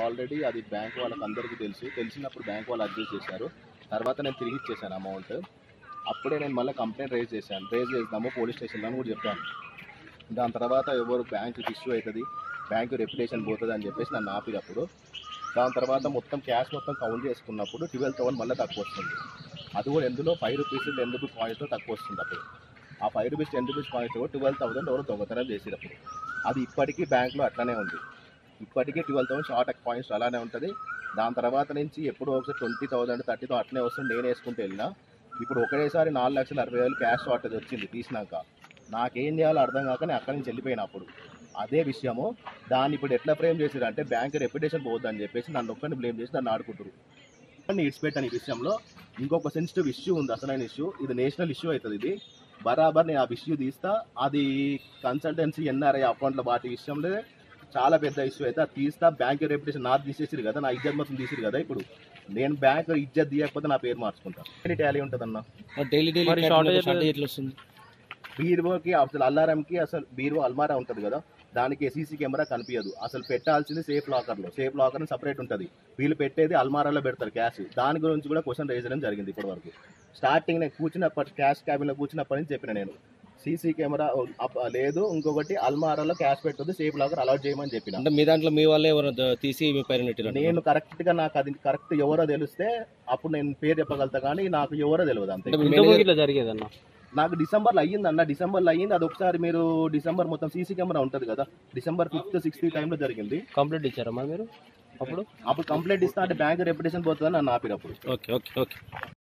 already అది bank వాళ్ళకి అందరికీ తెలుసు తెలిసినప్పుడు బ్యాంక్ వాళ్ళు అడ్జస్ట్ చేశారు తర్వాత నేను తిరిగి ఇచ్చేసాను అమౌంట్ అప్పుడే నేను మళ్ళీ కంప్లైంట్ రేజ్ చేశాను రేజ్ చేద్దాము పోలీస్ స్టేషన్లో అని కూడా చెప్పాను దాని తర్వాత ఎవరు బ్యాంకుకి ఇష్యూ అవుతుంది బ్యాంకు రెప్యుటేషన్ పోతుంది అని చెప్పేసి నన్ను ఆపినప్పుడు దాని తర్వాత మొత్తం క్యాష్ మొత్తం కౌంట్ చేసుకున్నప్పుడు ట్వెల్వ్ థౌసండ్ మళ్ళీ తక్కువ వస్తుంది అది కూడా ఎందులో ఫైవ్ రూపీస్ టెన్ రూపీస్ పాయింట్తో తక్కువ వస్తుంది అప్పుడు ఆ five rupees ten rupees points కూడా ట్వెల్వ్ థౌసండ్ ఎవరు దొంగతనం చేసేటప్పుడు అది ఇప్పటికీ బ్యాంక్లో అట్లానే ఉంది ఇప్పటికీ ట్వెల్వ్ థౌసండ్ షార్ట్ పాయింట్స్ అలానే ఉంటుంది దాని తర్వాత నుంచి ఎప్పుడో ఒకసారి ట్వంటీ థౌసండ్ థర్టీతో అట్లనే వస్తుంది నేను వేసుకుంటూ వెళ్ళినా ఇప్పుడు ఒకటేసారి నాలుగు లక్షల అరవై వేలు క్యాష్ షార్టేజ్ వచ్చింది తీసినాక నాకేం చేయాలో అర్థం కాక నేను అక్కడి నుంచి వెళ్ళిపోయిన అప్పుడు అదే విషయము దాన్ని ఇప్పుడు ఎట్లా ఫ్రేమ్ చేసారు అంటే బ్యాంక్ రెప్యుటేషన్ పోవద్దని చెప్పేసి నన్ను ఒక్కరిని బ్లేమ్ చేసి నన్ను ఆడుకుంటారు ఇడిచిపెట్టాను ఈ విషయంలో ఇంకొక సెన్సిటివ్ ఇష్యూ ఉంది అసలైన ఇష్యూ ఇది నేషనల్ ఇష్యూ అవుతుంది ఇది బరాబర్ నేను ఆ ఇష్యూ తీస్తా అది కన్సల్టెన్సీ ఎన్ఆర్ఐ అకౌంట్ల వాటి విషయంలో చాలా పెద్ద ఇష్యూ అయితే అది తీస్తా బ్యాంక్ రెప్యుటేషన్ నాది తీసేసారు కదా నా ఇజ్జత్ మొత్తం తీసిరు కదా ఇప్పుడు నేను బ్యాంక్ ఇజ్జత్ తీయకపోతే నా పేరు మార్చుకుంటా ఎన్ని టాలీ ఉంటుంది అన్న డైలీ డైలీ మరి shortage షార్టేజ్ ఎట్లా వస్తుంది బీరువాకి అసలు అల్లారంకి అసలు బీరువా అల్మారా ఉంటుంది కదా దానికి సీసీ కెమెరా కనిపించదు అసలు పెట్టాల్సింది సేఫ్ లాకర్లో సేఫ్ లాకర్ సపరేట్ ఉంటుంది వీళ్ళు పెట్టేది అల్మారాలో పెడతారు క్యాష్ దాని గురించి కూడా క్వశ్చన్ రేజ్ చేయడం జరిగింది ఇప్పటి వరకు స్టార్టింగ్ నేను కూర్చున్నప్పటి క్యాష్ క్యాబిన్లో కూర్చున్నప్పటి నుంచి చెప్పిన నేను సీసీ కెమెరా అప్- లేదు ఇంకొకటి అల్మారాలో క్యాష్ పెట్టొద్దు సేఫ్ లాకర్ అలౌట్ చేయమని చెప్పిన అంటే మీ దాంట్లో మీ వాళ్ళే ఎవరు తీసి మీ పైన నెట్టిరు నేను కరెక్ట్ గా నాకు అది కరెక్ట్ ఎవరో తెలిస్తే అప్పుడు నేను పేరు చెప్పగలుగుతా కానీ నాకు ఎవరో తెలియదు అంతే అంటే మీ ఇంతకుముందు manager- ఇట్లా జరిగేదన్న నాకు డిసెంబర్లో అయ్యింది అన్న డిసెంబర్లో అయ్యింది అది ఒకసారి మీరు డిసెంబర్ మొత్తం సీసీ కెమెరా ఉంటుంది కదా డిసెంబర్ ఫిఫ్త్ సిక్స్త్ టైంలో జరిగింది కంప్లీట్ ఇచ్చారా మరి మీరు అప్పుడు అప్పుడు కంప్లైంట్ ఇస్తా అంటే బ్యాంక్ రెప్యుటేషన్ పోతుందని నన్ను ఆపినప్పుడు ఓకే ఓకే ఓకే